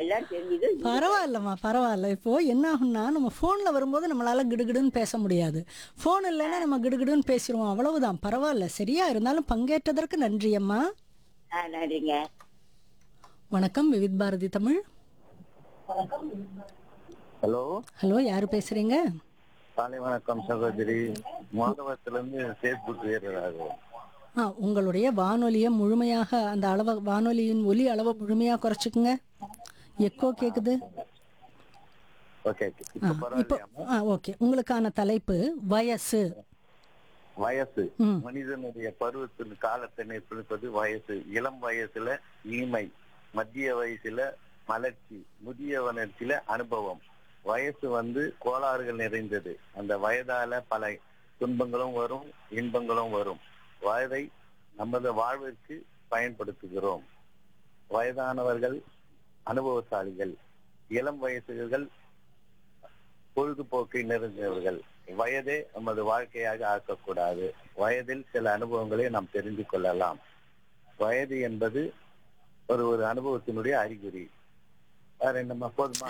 எல்லாம் தெரிஞ்சுது பரவாயில்லம்மா பரவாயில்ல இப்போ என்ன ஆகும்னா நம்ம ஃபோனில் வரும்போது நம்மளால கிடுகிடுன்னு பேச முடியாது ஃபோன் இல்லைன்னா நம்ம கிடுகிடுன்னு பேசிடுவோம் அவ்வளவுதான் பரவாயில்ல சரியா இருந்தாலும் பங்கேற்றதற்கு நன்றி அம்மா ஆ நன்றிங்க வணக்கம் விவித் பாரதி தமிழ் ஹலோ ஹலோ யார் பேசுறீங்க காலை வணக்கம் சகோதரி மாதவத்திலிருந்து ஃபேஸ்புக் வீரராக ஆ உங்களுடைய வானொலியை முழுமையாக அந்த அளவை வானொலியின் ஒலி அளவை முழுமையாக குறைச்சிக்குங்க எக்கோ கேட்குது ஓகே ஆ இப்போ இப்போ பரவாயில்லையா ஆ ஓகே உங்களுக்கான தலைப்பு வயசு வயசு ம். மனிதனுடைய பருவத்தின் காலத்தை நிர்ணயிப்பது வயசு இளம் வயசுல இனிமை மத்திய வயசுல மலர்ச்சி முதிய வளர்ச்சியில அனுபவம் வயசு வந்து கோளாறுகள் நிறைந்தது அந்த வயதால பல துன்பங்களும் வரும் இன்பங்களும் வரும் வயதை நமது வாழ்விற்கு பயன்படுத்துகிறோம் வயதானவர்கள் அனுபவசாலிகள் இளம் வயசுகள் பொழுதுபோக்கை நிறைந்தவர்கள் வயதே நமது வாழ்க்கையாக ஆக்கக்கூடாது வயதில் சில அனுபவங்களை நாம் தெரிந்து கொள்ளலாம் வயது என்பது ஒரு ஒரு அனுபவத்தினுடைய அறிகுறி வேற என்னம்மா போதுமா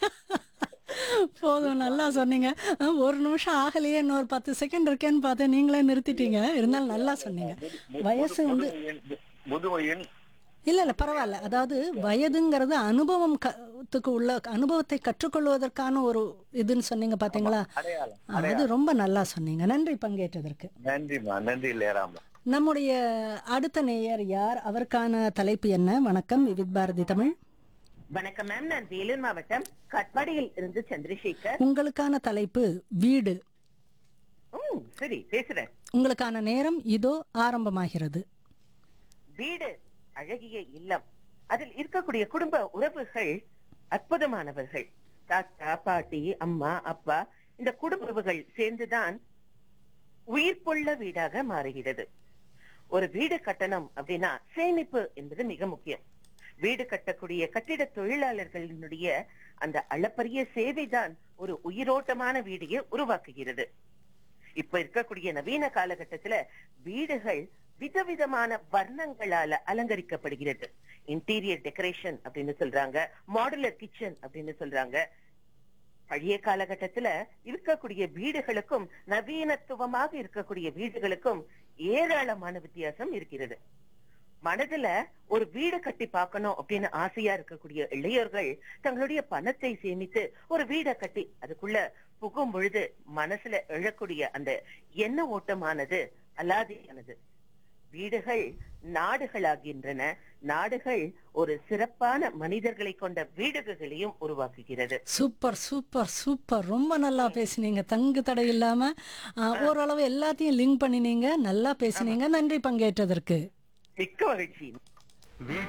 போதும் நல்லா சொன்னீங்க ஆ, ஒரு நிமிஷம் ஆகலையே இன்னொரு பத்து செகண்ட் இருக்கேன்னு பார்த்தேன் நீங்களே நிறுத்திட்டீங்க இருந்தாலும் நல்லா சொன்னீங்க வயசு வந்து முதுமையின் முதுமையின் இல்ல இல்ல பரவாயில்ல அதாவது வயதுங்கிறது அனுபவம் கத்துக்கு உள்ள அனுபவத்தை கற்றுக்கொள்வதற்கான ஒரு இதுன்னு சொன்னீங்க பாத்தீங்களா அடையாளம் ஆ, அது ரொம்ப நல்லா சொன்னீங்க நன்றி பங்கேற்றதற்கு நன்றிம்மா நன்றி லேராமா நம்முடைய அடுத்த நேயர் யார் அவருக்கான தலைப்பு என்ன வணக்கம் விவித் பாரதி தமிழ் வணக்கம் மேம் நான் வேலூர் மாவட்டம் கட்பாடியில் இருந்து சந்திரசேகர் உங்களுக்கான தலைப்பு வீடு ம், சரி பேசுறேன் உங்களுக்கான நேரம் இதோ ஆரம்பமாகிறது வீடு அழகிய இல்லம் அதில் இருக்கக்கூடிய குடும்ப உறவுகள் அற்புதமானவர்கள் தாத்தா பாட்டி அம்மா அப்பா இந்த குடும்ப உறவுகள் சேர்ந்துதான் உயிர்ப்புள்ள வீடாக மாறுகிறது ஒரு வீடு கட்டணம் அப்படின்னா சேமிப்பு என்பது மிக முக்கியம் வீடு கட்டக்கூடிய கட்டிட தொழிலாளர்களினுடைய அந்த அளப்பரிய சேவைதான் ஒரு உயிரோட்டமான வீடையே உருவாக்குகிறது இப்ப இருக்கக்கூடிய நவீன காலகட்டத்துல வீடுகள் விதவிதமான வர்ணங்களால அலங்கரிக்கப்படுகிறது இன்டீரியர் டெக்கரேஷன் அப்படின்னு சொல்றாங்க மாடுலர் கிச்சன் அப்படின்னு சொல்றாங்க பழைய காலகட்டத்துல இருக்கக்கூடிய வீடுகளுக்கும் நவீனத்துவமாக இருக்கக்கூடிய வீடுகளுக்கும் ஏராளமான வித்தியாசம் இருக்கிறது மனதுல ஒரு வீடு கட்டி பார்க்கணும் அப்படின்னு ஆசையா இருக்கக்கூடிய இளையோர்கள் தங்களுடைய பணத்தை சேமித்து ஒரு வீடை கட்டி அதுக்குள்ள புகும் பொழுது மனசுல எழக்கூடிய அந்த எண்ண ஓட்டமானது அலாதியானது வீடுகள் நாடுகளாகின்றன நாடுகள் ஒரு சிறப்பான மனிதர்களை கொண்ட வீடுகளையும் உருவாக்குகிறது சூப்பர் சூப்பர் சூப்பர் ரொம்ப நல்லா பேசுனீங்க தங்கு தடை இல்லாம ஆ, ஓரளவு எல்லாத்தையும் லிங்க் பண்ணினீங்க நல்லா பேசுனீங்க நன்றி பங்கேற்றதற்கு மிக்க மகிழ்ச்சி